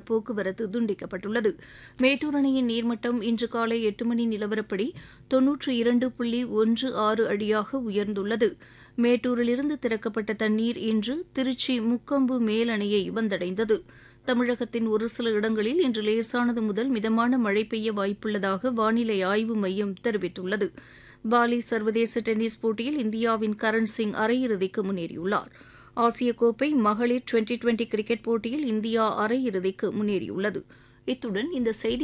போக்குவரத்து துண்டிக்கப்பட்டுள்ளது மேட்டூர் அணையின் நீர்மட்டம் இன்று காலை எட்டு மணி நிலவரப்படி தொன்னூற்று இரண்டு புள்ளி ஒன்று ஆறு அடியாக உயர்ந்துள்ளது மேட்டூரிலிருந்து திறக்கப்பட்ட தண்ணீர் இன்று திருச்சி முக்கொம்பு மேல் அணையை வந்தடைந்தது தமிழகத்தின் ஒரு சில இடங்களில் இன்று லேசானது முதல் மிதமான மழை பெய்ய வாய்ப்புள்ளதாக வானிலை ஆய்வு மையம் தெரிவித்துள்ளது பாலி சர்வதேச டென்னிஸ் போட்டியில் இந்தியாவின் கரண் சிங் அரையிறுதிக்கு முன்னேறியுள்ளார் ஆசிய கோப்பை மகளிர் டுவெண்டி டுவெண்டி கிரிக்கெட் போட்டியில் இந்தியா அரையிறுதிக்கு முன்னேறியுள்ளது இத்துடன் இந்த செய்தி